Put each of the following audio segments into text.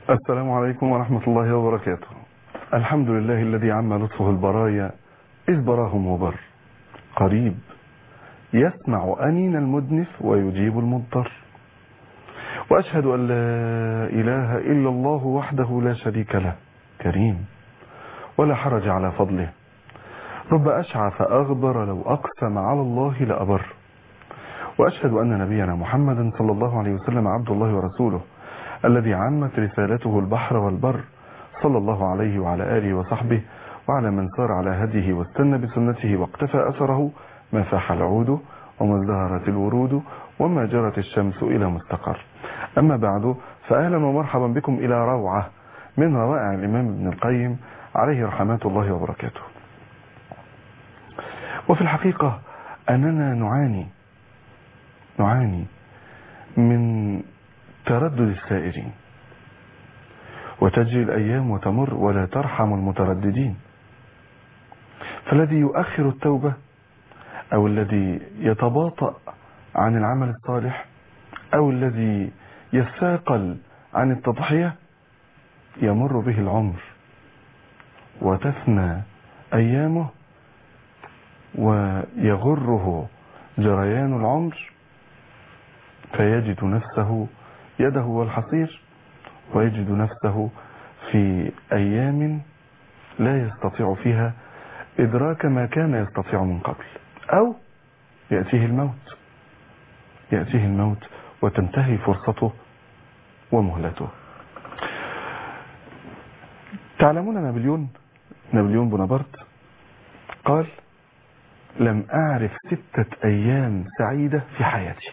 السلام عليكم ورحمة الله وبركاته الحمد لله الذي عم لطفه البرايا إذ براهم وبر قريب يسمع أنين المدنف ويجيب المضطر وأشهد أن لا إله إلا الله وحده لا شريك له كريم ولا حرج على فضله رب أشعث أغبر لو أقسم على الله لأبر وأشهد أن نبينا محمدا صلى الله عليه وسلم عبد الله ورسوله الذي عمت رسالته البحر والبر صلى الله عليه وعلى آله وصحبه وعلى من سار على هديه واستنى بسنته واقتفى أثره ما فاح العود وما ازدهرت الورود وما جرت الشمس إلى مستقر أما بعد فأهلا ومرحبا بكم إلى روعة من روائع الإمام ابن القيم عليه رحمات الله وبركاته وفي الحقيقة أننا نعاني نعاني من تردد السائرين وتجري الأيام وتمر ولا ترحم المترددين فالذي يؤخر التوبة أو الذي يتباطأ عن العمل الصالح أو الذي يثاقل عن التضحية يمر به العمر وتفنى أيامه ويغره جريان العمر فيجد نفسه يده والحصير ويجد نفسه في أيام لا يستطيع فيها إدراك ما كان يستطيع من قبل أو يأتيه الموت يأتيه الموت وتنتهي فرصته ومهلته تعلمون نابليون نابليون بونابرت قال لم أعرف ستة أيام سعيدة في حياتي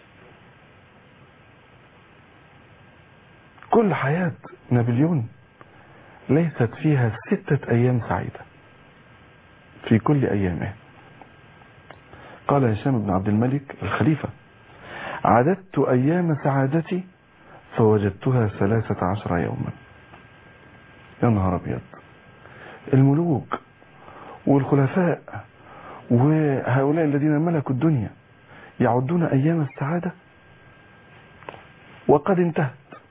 كل حياة نابليون ليست فيها ستة أيام سعيدة في كل أيامه قال هشام بن عبد الملك الخليفة عددت أيام سعادتي فوجدتها ثلاثة عشر يوما يا نهار أبيض الملوك والخلفاء وهؤلاء الذين ملكوا الدنيا يعدون أيام السعادة وقد انتهت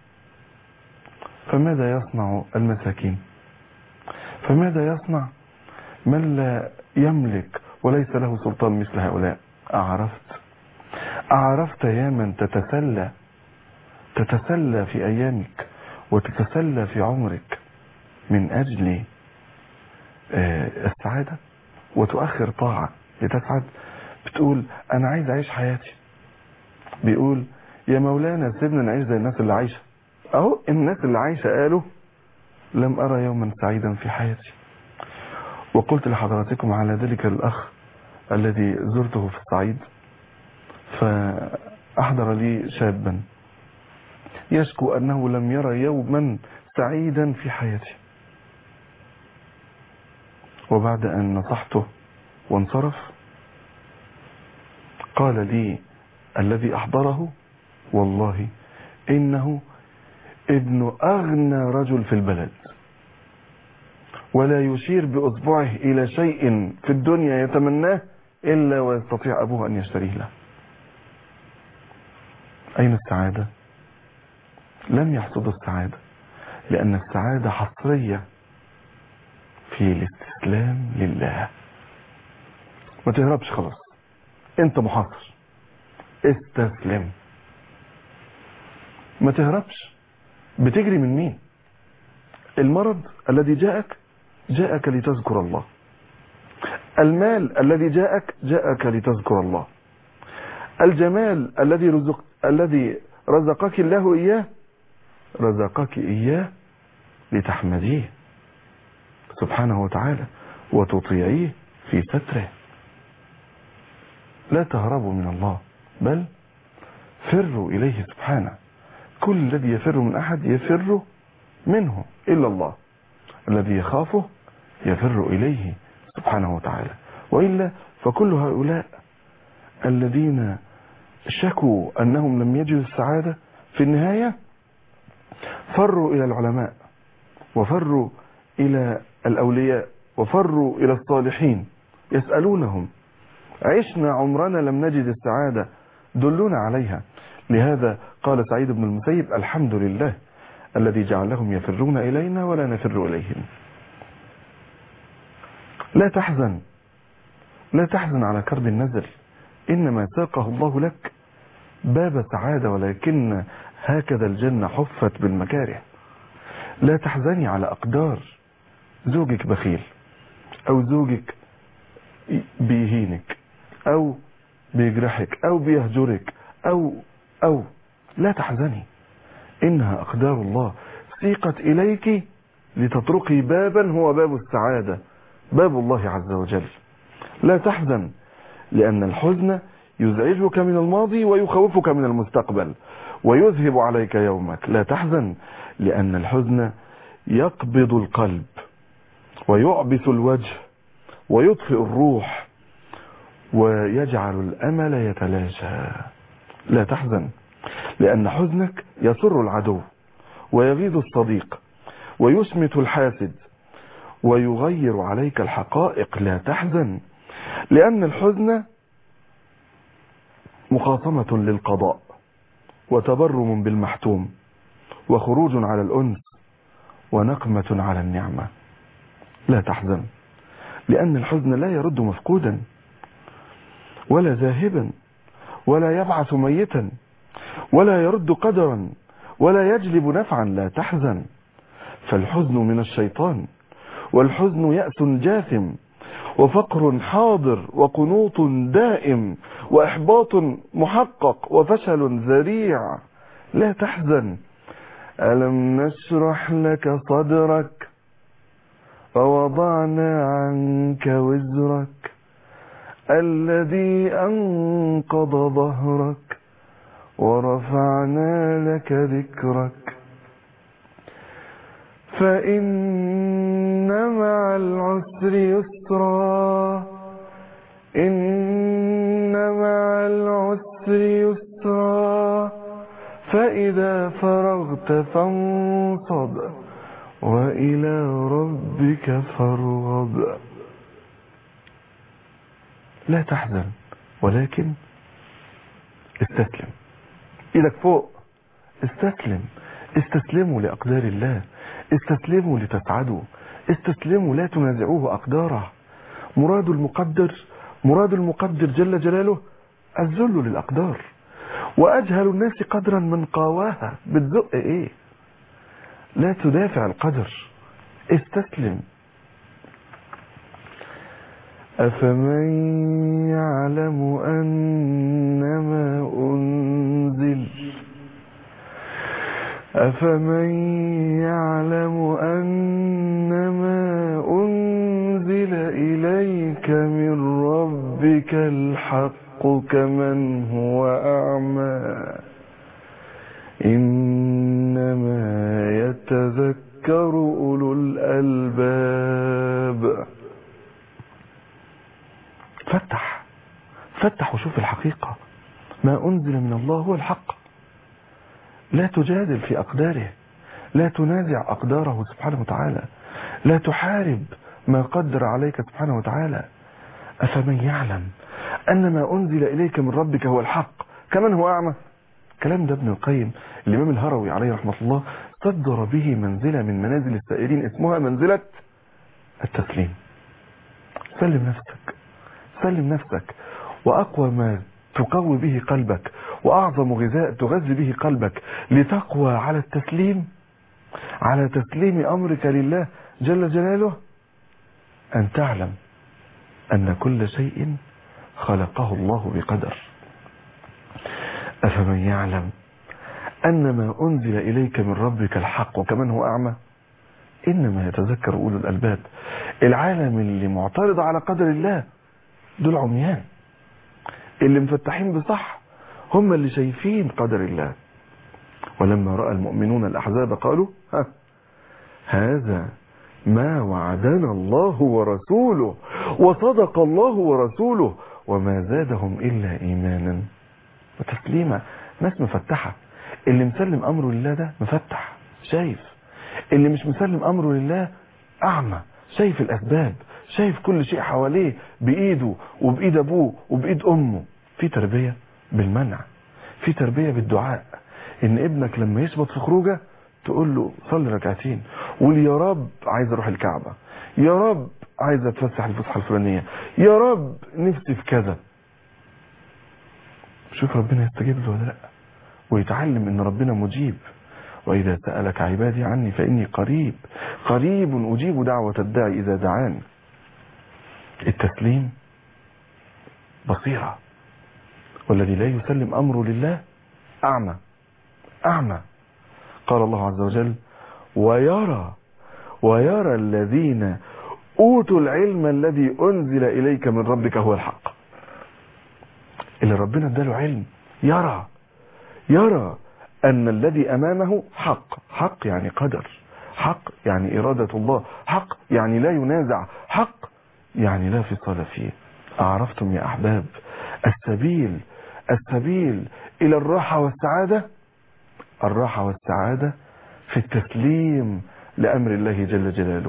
فماذا يصنع المساكين فماذا يصنع من لا يملك وليس له سلطان مثل هؤلاء أعرفت أعرفت يا من تتسلى تتسلى في أيامك وتتسلى في عمرك من أجل السعادة وتؤخر طاعة لتسعد بتقول أنا عايز أعيش حياتي بيقول يا مولانا سيبنا نعيش زي الناس اللي عايشة أهو الناس اللي عايشة قالوا لم أرى يوما سعيدا في حياتي وقلت لحضراتكم على ذلك الأخ الذي زرته في الصعيد فأحضر لي شابا يشكو أنه لم يرى يوما سعيدا في حياته وبعد أن نصحته وانصرف قال لي الذي أحضره والله إنه ابن أغنى رجل في البلد ولا يشير بأصبعه إلى شيء في الدنيا يتمناه إلا ويستطيع أبوه أن يشتريه له أين السعادة لم يحصد السعادة لأن السعادة حصرية في الاستسلام لله ما تهربش خلاص انت محاصر استسلم ما تهربش بتجري من مين المرض الذي جاءك جاءك لتذكر الله المال الذي جاءك جاءك لتذكر الله الجمال الذي رزق الذي رزقك الله إياه رزقك إياه لتحمديه سبحانه وتعالى وتطيعيه في ستره لا تهربوا من الله بل فروا إليه سبحانه كل الذي يفر من أحد يفر منه إلا الله الذي يخافه يفر إليه سبحانه وتعالى وإلا فكل هؤلاء الذين شكوا أنهم لم يجدوا السعادة في النهاية فروا إلى العلماء وفروا إلى الأولياء وفروا إلى الصالحين يسألونهم عشنا عمرنا لم نجد السعادة دلونا عليها لهذا قال سعيد بن المسيب الحمد لله الذي جعلهم يفرون إلينا ولا نفر إليهم لا تحزن لا تحزن على كرب النزل إنما ساقه الله لك باب سعادة ولكن هكذا الجنة حفت بالمكاره لا تحزني على أقدار زوجك بخيل أو زوجك بيهينك أو بيجرحك أو بيهجرك أو أو لا تحزني إنها أقدار الله سيقت إليك لتطرقي بابا هو باب السعادة باب الله عز وجل لا تحزن لأن الحزن يزعجك من الماضي ويخوفك من المستقبل ويذهب عليك يومك لا تحزن لأن الحزن يقبض القلب ويعبس الوجه ويطفئ الروح ويجعل الأمل يتلاشى لا تحزن لأن حزنك يسر العدو ويغيظ الصديق ويشمت الحاسد ويغير عليك الحقائق لا تحزن لأن الحزن مخاصمة للقضاء وتبرم بالمحتوم وخروج على الأنس ونقمة على النعمة لا تحزن لأن الحزن لا يرد مفقودا ولا ذاهبا ولا يبعث ميتا ولا يرد قدرا ولا يجلب نفعا لا تحزن فالحزن من الشيطان والحزن يأس جاثم وفقر حاضر وقنوط دائم وإحباط محقق وفشل ذريع لا تحزن ألم نشرح لك صدرك ووضعنا عنك وزرك الذي أنقض ظهرك ورفعنا لك ذكرك فإن مع العسر يسرا إن مع العسر يسرا فإذا فرغت فانصب وإلى ربك فارغب لا تحزن ولكن استسلم ايدك فوق استسلم استسلموا لأقدار الله استسلموا لتسعدوا استسلموا لا تنازعوه أقداره مراد المقدر مراد المقدر جل جلاله الذل للأقدار وأجهل الناس قدرا من قاواها بتزق ايه لا تدافع القدر استسلم أفمن يعلم أنما أنزل أفمن يعلم أنما أنزل إليك من ربك الحق كمن هو أعمى إنما يتذكر أولو الألباب فتح فتح وشوف الحقيقة ما أنزل من الله هو الحق لا تجادل في أقداره لا تنازع أقداره سبحانه وتعالى لا تحارب ما قدر عليك سبحانه وتعالى أفمن يعلم أن ما أنزل إليك من ربك هو الحق كمن هو أعمى كلام ده ابن القيم الإمام الهروي عليه رحمة الله صدر به منزلة من منازل السائرين اسمها منزلة التسليم سلم نفسك سلم نفسك وأقوى ما تقوي به قلبك وأعظم غذاء تغذي به قلبك لتقوى على التسليم على تسليم أمرك لله جل جلاله أن تعلم أن كل شيء خلقه الله بقدر أفمن يعلم أن ما أنزل إليك من ربك الحق وكمن هو أعمى إنما يتذكر أولو الألباب العالم اللي معترض على قدر الله دول عميان اللي مفتحين بصح هم اللي شايفين قدر الله ولما رأى المؤمنون الأحزاب قالوا ها هذا ما وعدنا الله ورسوله وصدق الله ورسوله وما زادهم إلا إيمانا وتسليما ناس مفتحة اللي مسلم أمره لله ده مفتح شايف اللي مش مسلم أمره لله أعمى شايف الأسباب شايف كل شيء حواليه بإيده وبإيد أبوه وبإيد أمه في تربية بالمنع في تربية بالدعاء إن ابنك لما يشبط في خروجه تقول له صلي ركعتين قول يا رب عايز اروح الكعبة يا رب عايز اتفسح الفسحة الفلانية يا رب نفسي في كذا شوف ربنا يستجيب له ولا لا ويتعلم ان ربنا مجيب واذا سألك عبادي عني فاني قريب قريب اجيب دعوة الداعي اذا دعاني التسليم بصيرة والذي لا يسلم امره لله اعمى اعمى قال الله عز وجل ويرى ويرى الذين اوتوا العلم الذي انزل اليك من ربك هو الحق اللي ربنا اداله علم يرى يرى ان الذي امامه حق حق يعني قدر حق يعني ارادة الله حق يعني لا ينازع حق يعني لا فصال فيه اعرفتم يا احباب السبيل السبيل الى الراحة والسعادة الراحة والسعادة في التسليم لامر الله جل جلاله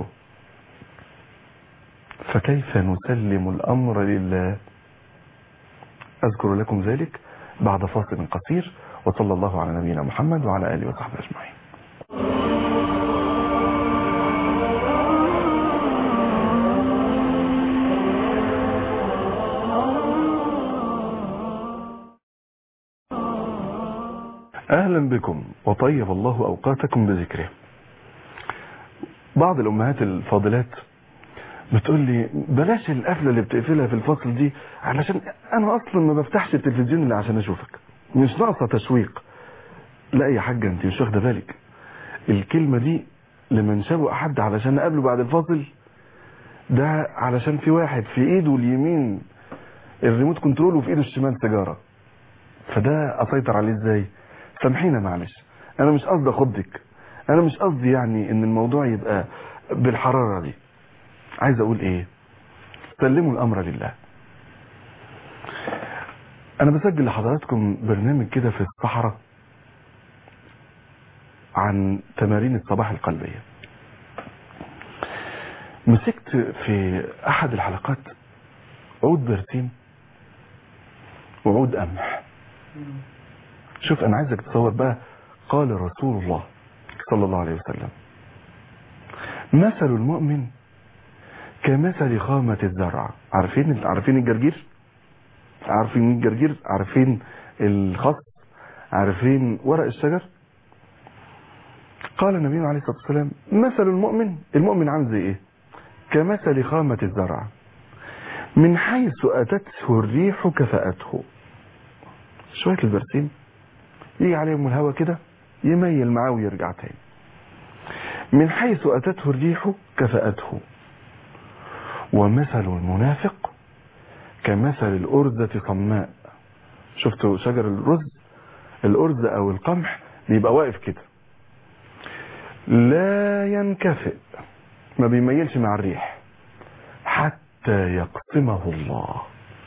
فكيف نسلم الامر لله اذكر لكم ذلك بعد فاصل قصير وصلى الله على نبينا محمد وعلى اله وصحبه اجمعين اهلا بكم وطيب الله اوقاتكم بذكره بعض الامهات الفاضلات بتقول لي بلاش القفله اللي بتقفلها في الفصل دي علشان انا اصلا ما بفتحش التلفزيون الا عشان اشوفك مش ناقصه تشويق لا يا حاجه انت مش واخده بالك الكلمه دي لمن شابوا حد علشان اقابله بعد الفاصل ده علشان في واحد في ايده اليمين الريموت كنترول وفي ايده الشمال سيجاره فده اسيطر عليه ازاي سامحينا معلش انا مش قصدي اخضك انا مش قصدي يعني ان الموضوع يبقى بالحراره دي عايز اقول ايه سلموا الامر لله انا بسجل لحضراتكم برنامج كده في الصحراء عن تمارين الصباح القلبية مسكت في احد الحلقات عود برسيم وعود قمح شوف انا عايزك تصور بقى قال رسول الله صلى الله عليه وسلم مثل المؤمن كمثل خامة الزرع عارفين عارفين الجرجير عارفين الجرجير عارفين الخص عارفين ورق الشجر قال النبي عليه الصلاة والسلام مثل المؤمن المؤمن عامل زي ايه كمثل خامة الزرع من حيث أتته الريح كفأته شوية البرسيم يجي عليهم الهواء كده يميل معاه ويرجع تاني من حيث أتته الريح كفأته ومثل المنافق كمثل الأرزة صماء شفتوا شجر الرز الأرز أو القمح بيبقى واقف كده لا ينكفئ ما بيميلش مع الريح حتى يقسمه الله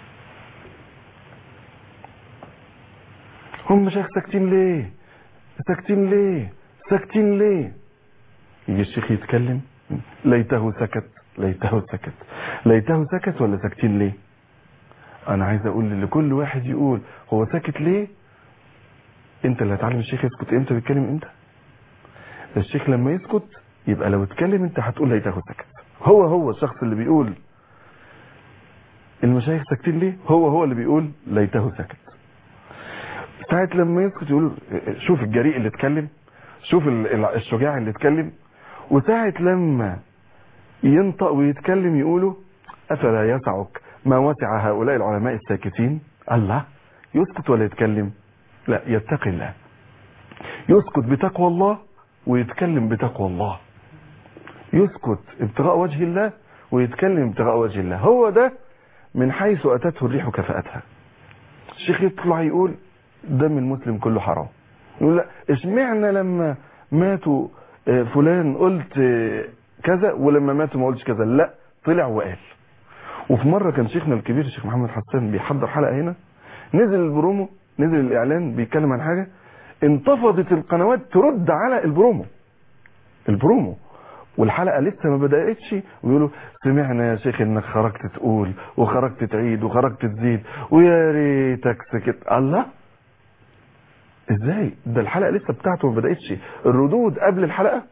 هم شيخ ساكتين ليه ساكتين ليه ساكتين ليه يجي الشيخ يتكلم ليته سكت ليته سكت ليته سكت ولا ساكتين ليه انا عايز اقول لكل واحد يقول هو ساكت ليه انت اللي هتعلم الشيخ يسكت امتى بيتكلم امتى الشيخ لما يسكت يبقى لو اتكلم انت هتقول ليته سكت هو هو الشخص اللي بيقول المشايخ ساكتين ليه هو هو اللي بيقول ليته سكت ساعة لما يسكت يقول شوف الجريء اللي اتكلم شوف الشجاع اللي اتكلم وساعة لما ينطق ويتكلم يقولوا أفلا يسعك ما وسع هؤلاء العلماء الساكتين الله يسكت ولا يتكلم لا يتقي الله يسكت بتقوى الله ويتكلم بتقوى الله يسكت ابتغاء وجه الله ويتكلم ابتغاء وجه الله هو ده من حيث أتته الريح كفأتها الشيخ يطلع يقول دم المسلم كله حرام يقول لا اشمعنا لما ماتوا فلان قلت كذا ولما ماتوا ما قلتش كذا لا طلع وقال وفي مرة كان شيخنا الكبير الشيخ محمد حسان بيحضر حلقة هنا نزل البرومو نزل الاعلان بيتكلم عن حاجة انتفضت القنوات ترد على البرومو البرومو والحلقة لسه ما بدأتش ويقولوا سمعنا يا شيخ انك خرجت تقول وخرجت تعيد وخرجت تزيد ويا ريتك سكت الله ازاي ده الحلقة لسه بتاعته ما بدأتش الردود قبل الحلقة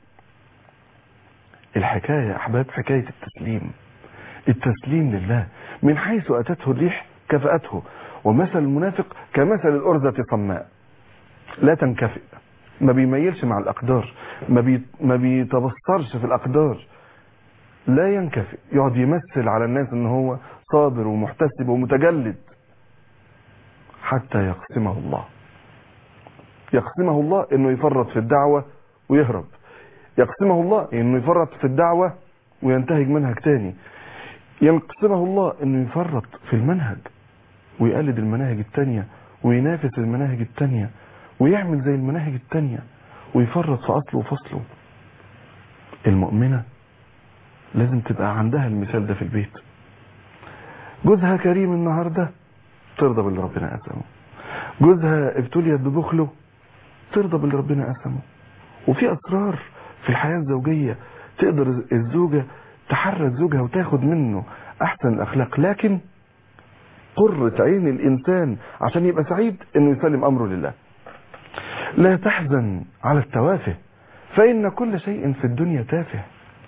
الحكاية يا احباب حكاية التسليم التسليم لله من حيث اتته الريح كفأته ومثل المنافق كمثل الأرزة صماء لا تنكفئ ما بيميلش مع الأقدار ما, بي ما بيتبصرش في الأقدار لا ينكفئ يقعد يمثل على الناس ان هو صابر ومحتسب ومتجلد حتى يقسمه الله يقسمه الله انه يفرط في الدعوة ويهرب يقسمه الله انه يفرط في الدعوة وينتهج منهج تاني يقسمه الله انه يفرط في المنهج ويقلد المناهج التانية وينافس المناهج التانية ويعمل زي المناهج التانية ويفرط في اصله وفصله المؤمنة لازم تبقى عندها المثال ده في البيت جوزها كريم النهاردة ترضى باللي ربنا قسمه جوزها ابتليت ببخله ترضى باللي ربنا قسمه وفي اسرار في الحياة الزوجية تقدر الزوجة تحرك زوجها وتاخد منه احسن الاخلاق لكن قرة عين الانسان عشان يبقى سعيد انه يسلم امره لله لا تحزن على التوافه فان كل شيء في الدنيا تافه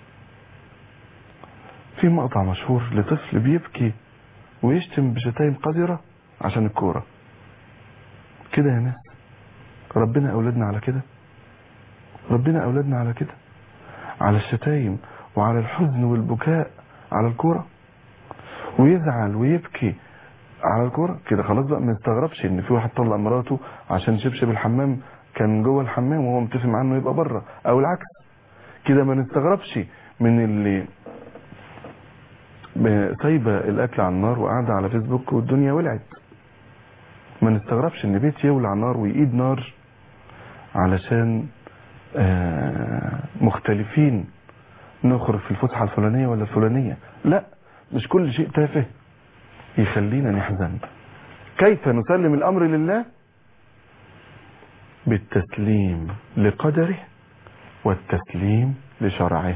في مقطع مشهور لطفل بيبكي ويشتم بشتايم قذرة عشان الكورة كده يا ناس ربنا أولادنا على كده ربنا أولادنا على كده على الشتايم وعلى الحزن والبكاء على الكورة ويزعل ويبكي على الكورة كده خلاص بقى ما نستغربش ان في واحد طلق مراته عشان شبشب الحمام كان جوه الحمام وهو متفق معاه انه يبقى بره او العكس كده ما نستغربش من اللي سايبه الاكل على النار وقاعده على فيسبوك والدنيا ولعت ما نستغربش ان بيت يولع نار ويقيد نار علشان آه مختلفين نخرج في الفسحه الفلانيه ولا الفلانيه لا مش كل شيء تافه يخلينا نحزن كيف نسلم الامر لله بالتسليم لقدره والتسليم لشرعه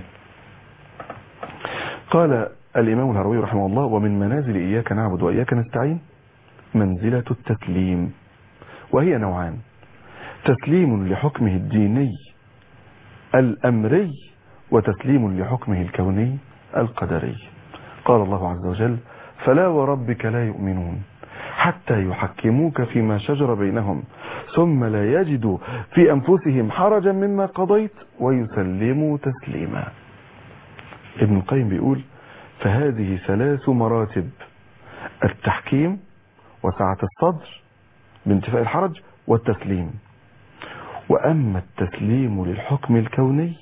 قال الإمام الهروي رحمه الله ومن منازل إياك نعبد وإياك نستعين منزلة التسليم وهي نوعان تسليم لحكمه الديني الأمري وتسليم لحكمه الكوني القدري قال الله عز وجل فلا وربك لا يؤمنون حتى يحكموك فيما شجر بينهم ثم لا يجدوا في أنفسهم حرجا مما قضيت ويسلموا تسليما ابن القيم بيقول فهذه ثلاث مراتب التحكيم وسعة الصدر بانتفاء الحرج والتسليم وأما التسليم للحكم الكوني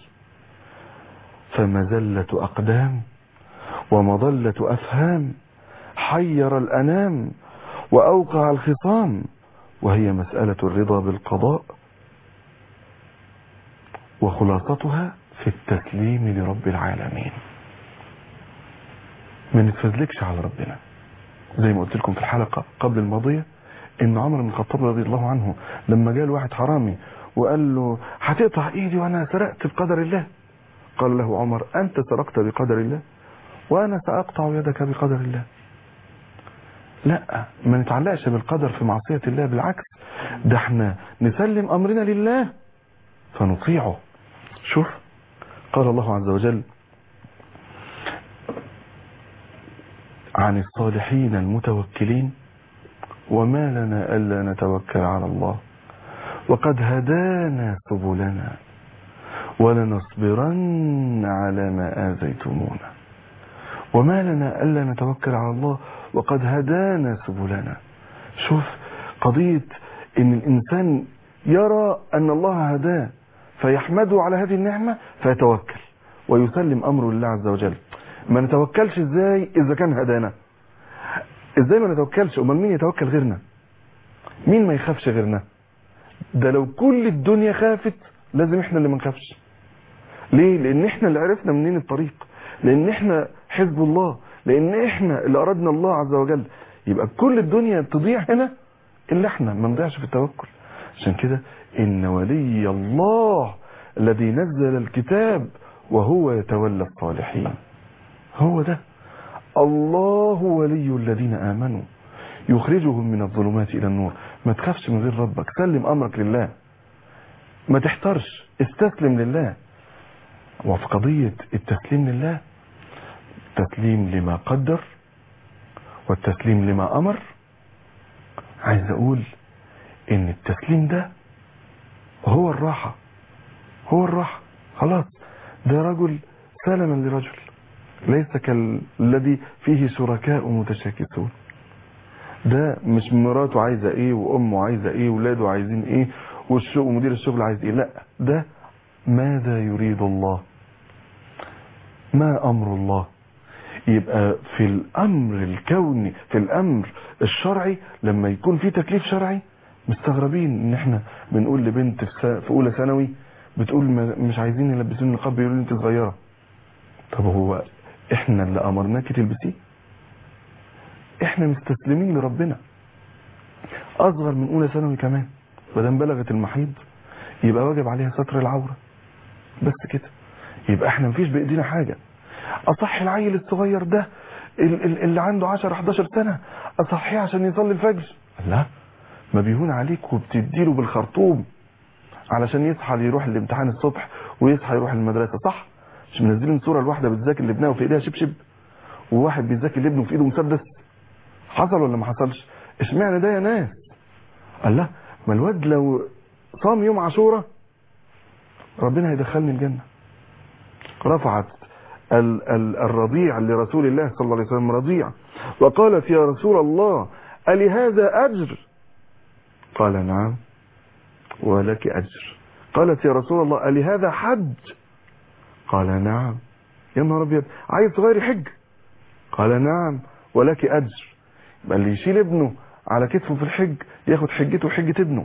فمزلة أقدام ومضلة أفهام حير الأنام وأوقع الخصام وهي مسألة الرضا بالقضاء وخلاصتها في التسليم لرب العالمين ما نتفزلكش على ربنا زي ما قلت لكم في الحلقة قبل الماضية ان عمر بن الخطاب رضي الله عنه لما جاء واحد حرامي وقال له هتقطع ايدي وانا سرقت بقدر الله قال له عمر انت سرقت بقدر الله وانا ساقطع يدك بقدر الله لا ما نتعلقش بالقدر في معصية الله بالعكس ده احنا نسلم امرنا لله فنطيعه شوف قال الله عز وجل عن الصالحين المتوكلين وما لنا ألا نتوكل على الله وقد هدانا سبلنا ولنصبرن على ما آذيتمونا وما لنا ألا نتوكل على الله وقد هدانا سبلنا شوف قضية ان الانسان يرى ان الله هداه فيحمده على هذه النعمة فيتوكل ويسلم امره لله عز وجل ما نتوكلش ازاي اذا كان هدانا ازاي ما نتوكلش امال مين يتوكل غيرنا مين ما يخافش غيرنا ده لو كل الدنيا خافت لازم احنا اللي ما نخافش ليه لان احنا اللي عرفنا منين الطريق لان احنا حزب الله لان احنا اللي اردنا الله عز وجل يبقى كل الدنيا تضيع هنا الا احنا ما نضيعش في التوكل عشان كده ان ولي الله الذي نزل الكتاب وهو يتولى الصالحين هو ده الله ولي الذين آمنوا يخرجهم من الظلمات إلى النور ما تخافش من غير ربك سلم امرك لله ما تحترش استسلم لله وفي قضية التسليم لله تسليم لما قدر والتسليم لما امر عايز اقول ان التسليم ده هو الراحة هو الراحة خلاص ده رجل سلما لرجل ليس كالذي فيه شركاء متشاكسون ده مش مراته عايزة ايه وامه عايزة ايه ولاده عايزين ايه والشغل ومدير الشغل عايز ايه لا ده ماذا يريد الله ما امر الله يبقى في الامر الكوني في الامر الشرعي لما يكون في تكليف شرعي مستغربين ان احنا بنقول لبنت في, سا... في اولى ثانوي بتقول ما... مش عايزين يلبسوني نقاب بيقولوا لي انت صغيره طب هو احنا اللي امرناكي تلبسيه احنا مستسلمين لربنا اصغر من اولى ثانوي كمان مادام بلغت المحيض يبقى واجب عليها ستر العوره بس كده يبقى احنا مفيش بايدينا حاجه اصحي العيل الصغير ده اللي عنده 10 11 سنه اصحيه عشان يصلي الفجر لا ما بيهون عليك وبتديله بالخرطوم علشان يصحى يروح الامتحان الصبح ويصحى يروح المدرسه صح مش منزلين صوره الواحده بتذاكر لابنها وفي ايديها شبشب وواحد بيذاكر لابنه في ايده مسدس حصل ولا ما حصلش اشمعنى ده يا ناس قال لا ما الواد لو صام يوم عاشوراء ربنا هيدخلني الجنه رفعت ال ال الرضيع لرسول الله صلى الله عليه وسلم رضيع وقالت يا رسول الله ألهذا أجر قال نعم ولك أجر قالت يا رسول الله ألهذا حج قال نعم يا نهار أبيض عايز صغير يحج قال نعم ولك أجر بل اللي يشيل ابنه على كتفه في الحج ياخد حجته وحجة ابنه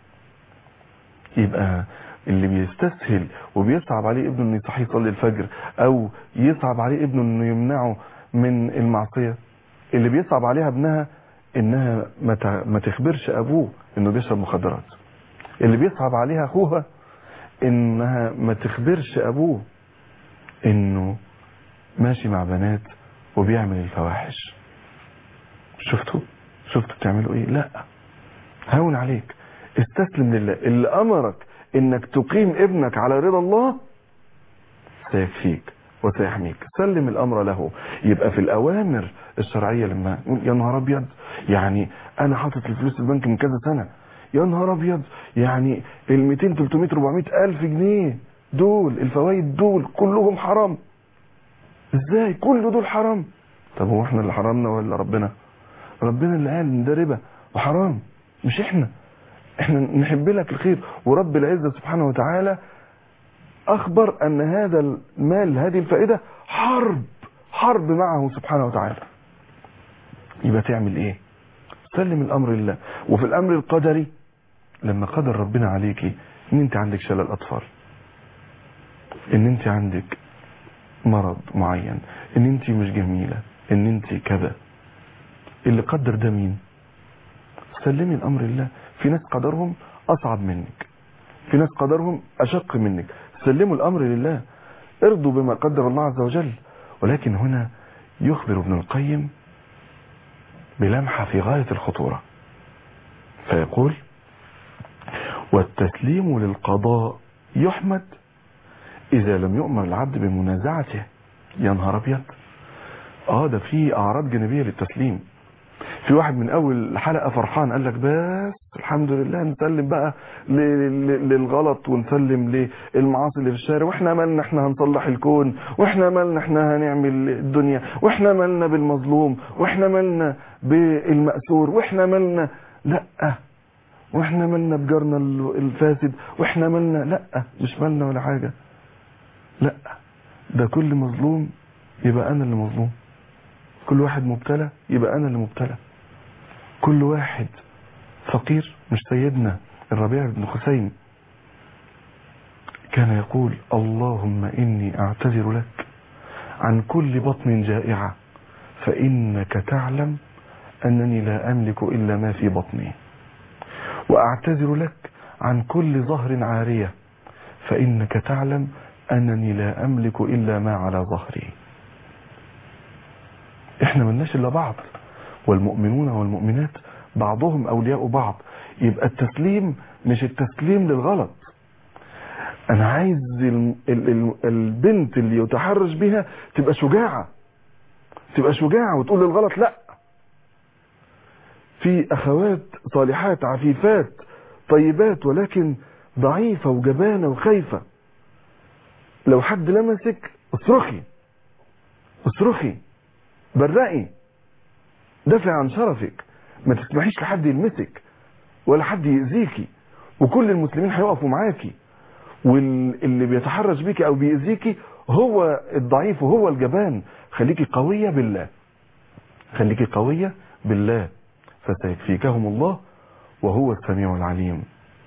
يبقى اللي بيستسهل وبيصعب عليه ابنه انه يصحي يصلي الفجر او يصعب عليه ابنه انه يمنعه من المعصيه اللي بيصعب عليها ابنها انها ما تخبرش ابوه انه بيشرب مخدرات اللي بيصعب عليها اخوها انها ما تخبرش ابوه انه ماشي مع بنات وبيعمل الفواحش شفتوا شفتوا بتعملوا ايه لا هون عليك استسلم لله اللي امرك انك تقيم ابنك على رضا الله سيكفيك وسيحميك سلم الامر له يبقى في الاوامر الشرعيه لما يا نهار ابيض يعني انا حاطط الفلوس في البنك من كذا سنه يا نهار ابيض يعني ال 200 300 400 الف جنيه دول الفوائد دول كلهم حرام ازاي كل دول حرام طب هو احنا اللي حرمنا ولا ربنا ربنا اللي قال ان ده ربا وحرام مش احنا احنا نحب لك الخير ورب العزة سبحانه وتعالى اخبر ان هذا المال هذه الفائدة حرب حرب معه سبحانه وتعالى يبقى تعمل ايه سلم الامر لله وفي الامر القدري لما قدر ربنا عليكي ان انت عندك شلل اطفال ان انت عندك مرض معين ان انت مش جميلة ان انت كذا اللي قدر ده مين سلمي الامر لله في ناس قدرهم اصعب منك في ناس قدرهم اشق منك سلموا الامر لله ارضوا بما قدر الله عز وجل ولكن هنا يخبر ابن القيم بلمحة في غاية الخطورة فيقول والتسليم للقضاء يحمد إذا لم يؤمر العبد بمنازعته يا نهار أبيض اه ده في أعراض جانبية للتسليم في واحد من اول حلقة فرحان قال لك بس الحمد لله نسلم بقى للغلط ونسلم للمعاصي اللي في الشارع واحنا مالنا احنا هنصلح الكون واحنا مالنا احنا هنعمل الدنيا واحنا مالنا بالمظلوم واحنا مالنا بالمأسور واحنا مالنا لا واحنا مالنا بجارنا الفاسد واحنا مالنا لا مش مالنا ولا حاجة لا ده كل مظلوم يبقى انا اللي مظلوم كل واحد مبتلى يبقى انا اللي مبتلى كل واحد فقير مش سيدنا الربيع بن خثيم كان يقول اللهم إني أعتذر لك عن كل بطن جائعة فإنك تعلم أنني لا أملك إلا ما في بطني وأعتذر لك عن كل ظهر عارية فإنك تعلم أنني لا أملك إلا ما على ظهري احنا ملناش إلا بعض والمؤمنون والمؤمنات بعضهم أولياء بعض يبقى التسليم مش التسليم للغلط انا عايز ال ال ال البنت اللي يتحرش بها تبقى شجاعة تبقى شجاعة وتقول للغلط لا في اخوات صالحات عفيفات طيبات ولكن ضعيفة وجبانة وخايفة لو حد لمسك اصرخي اصرخي برقي دافع عن شرفك ما تسمحيش لحد يلمسك ولا حد يأذيكي وكل المسلمين هيقفوا معاكي واللي بيتحرش بيكي او بيأذيكي هو الضعيف وهو الجبان خليكي قوية بالله خليكي قوية بالله فسيكفيكهم الله وهو السميع العليم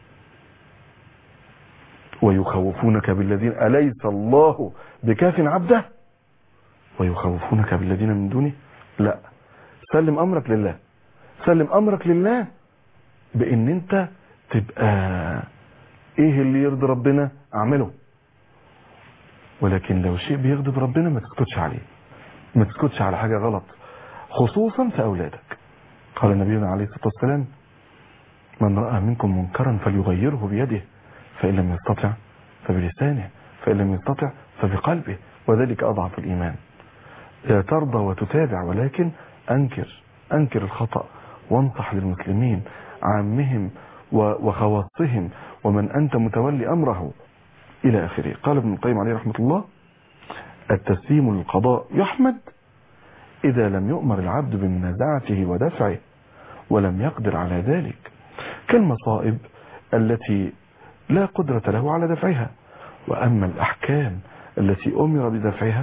ويخوفونك بالذين أليس الله بكاف عبده ويخوفونك بالذين من دونه لا سلم أمرك لله سلم أمرك لله بأن أنت تبقى إيه اللي يرضي ربنا أعمله ولكن لو شيء بيغضب ربنا ما تسكتش عليه ما تسكتش على حاجة غلط خصوصا في أولادك قال نبينا عليه الصلاة والسلام من رأى منكم منكرا فليغيره بيده فإن لم يستطع فبلسانه فإن لم يستطع فبقلبه وذلك أضعف الإيمان لا ترضى وتتابع ولكن أنكر أنكر الخطأ وانصح للمسلمين عامهم وخواصهم ومن أنت متولي أمره إلى آخره قال ابن القيم عليه رحمة الله التسليم للقضاء يحمد إذا لم يؤمر العبد بمنازعته ودفعه ولم يقدر على ذلك كالمصائب التي لا قدرة له على دفعها وأما الأحكام التي أمر بدفعها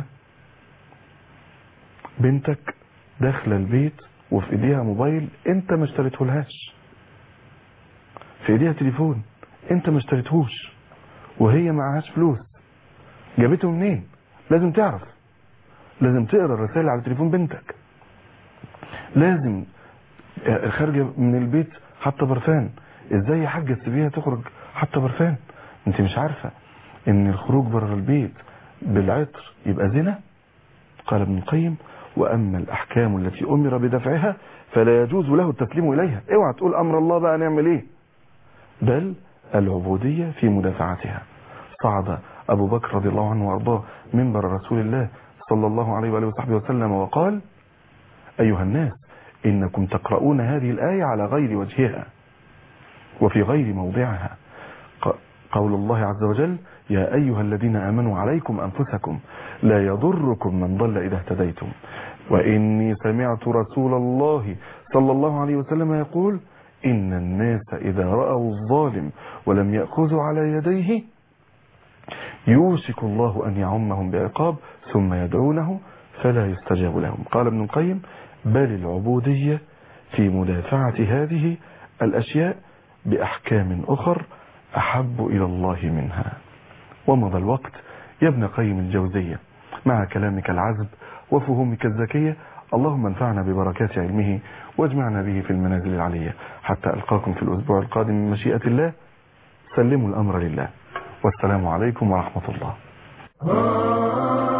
بنتك داخل البيت وفي ايديها موبايل انت ما اشتريته لهاش في ايديها تليفون انت ما اشتريتهوش وهي معهاش فلوس جابته منين لازم تعرف لازم تقرا الرسائل على تليفون بنتك لازم خارجه من البيت حتى برفان ازاي يا حاجه تسيبيها تخرج حتى برفان انت مش عارفه ان الخروج بره البيت بالعطر يبقى زنا قال ابن القيم واما الاحكام التي امر بدفعها فلا يجوز له التسليم اليها اوعى تقول امر الله بقى نعمل ايه بل العبوديه في مدافعتها صعد ابو بكر رضي الله عنه وارضاه منبر رسول الله صلى الله عليه واله وصحبه وسلم وقال ايها الناس انكم تقرؤون هذه الايه على غير وجهها وفي غير موضعها قول الله عز وجل يا أيها الذين آمنوا عليكم أنفسكم لا يضركم من ضل إذا اهتديتم وإني سمعت رسول الله صلى الله عليه وسلم يقول إن الناس إذا رأوا الظالم ولم يأخذوا على يديه يوشك الله أن يعمهم بعقاب ثم يدعونه فلا يستجاب لهم قال ابن القيم بل العبودية في مدافعة هذه الأشياء بأحكام أخر أحب إلى الله منها ومضى الوقت يا ابن قيم الجوزية مع كلامك العذب وفهومك الذكية اللهم انفعنا ببركات علمه واجمعنا به في المنازل العلية حتى ألقاكم في الأسبوع القادم من مشيئة الله سلموا الأمر لله والسلام عليكم ورحمة الله